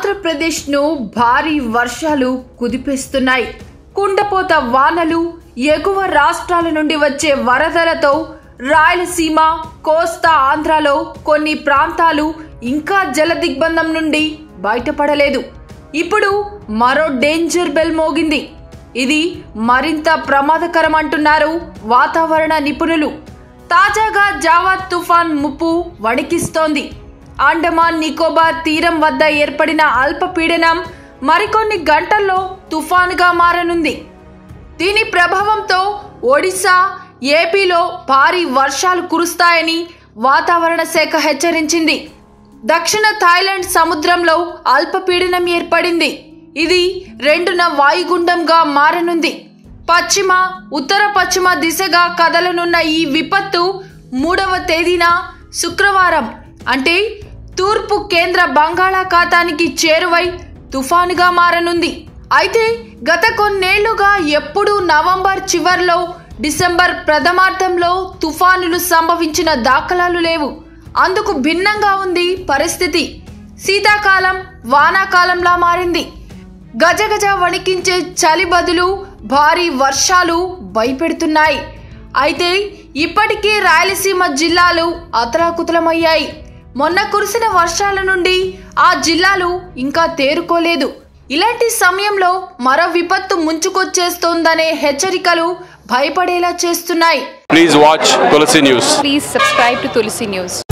ఆంధ్రప్రదేశ్ను భారీ వర్షాలు కుదిపేస్తున్నాయి కుండపోత వానలు ఎగువ రాష్ట్రాల నుండి వచ్చే వరదలతో రాయలసీమ కోస్తా ఆంధ్రాలో కొన్ని ప్రాంతాలు ఇంకా జల దిగ్బంధం నుండి బయటపడలేదు ఇప్పుడు మరో డేంజర్ బెల్ మోగింది ఇది మరింత ప్రమాదకరం అంటున్నారు వాతావరణ నిపుణులు తాజాగా జావా తుఫాన్ ముప్పు వణికిస్తోంది అండమాన్ నికోబార్ తీరం వద్ద ఏర్పడిన అల్పపీడనం మరికొన్ని గంటల్లో తుఫానుగా మారనుంది దీని ప్రభావంతో ఒడిశా ఏపీలో భారీ వర్షాలు కురుస్తాయని వాతావరణ శాఖ హెచ్చరించింది దక్షిణ థాయిలాండ్ సముద్రంలో అల్పపీడనం ఏర్పడింది ఇది రెండున వాయుగుండంగా మారనుంది పశ్చిమ ఉత్తర పశ్చిమ దిశగా కదలనున్న ఈ విపత్తు మూడవ తేదీన శుక్రవారం అంటే తూర్పు కేంద్ర బంగాళాఖాతానికి చేరువై తుఫానుగా మారనుంది అయితే గత కొన్నేళ్లుగా ఎప్పుడూ నవంబర్ చివర్లో డిసెంబర్ ప్రథమార్థంలో తుఫానులు సంభవించిన దాఖలాలు లేవు అందుకు భిన్నంగా ఉంది పరిస్థితి శీతాకాలం వానాకాలంలా మారింది గజగజ వణికించే చలి బదులు భారీ వర్షాలు భయపెడుతున్నాయి అయితే ఇప్పటికీ రాయలసీమ జిల్లాలు అతలాకుతలమయ్యాయి మొన్న కురిసిన వర్షాల నుండి ఆ జిల్లాలు ఇంకా తేరుకోలేదు ఇలాంటి సమయంలో మరో విపత్తు ముంచుకొచ్చేస్తోందనే హెచ్చరికలు భయపడేలా చేస్తున్నాయి Please watch Tulsi News. Please subscribe to Tulsi News.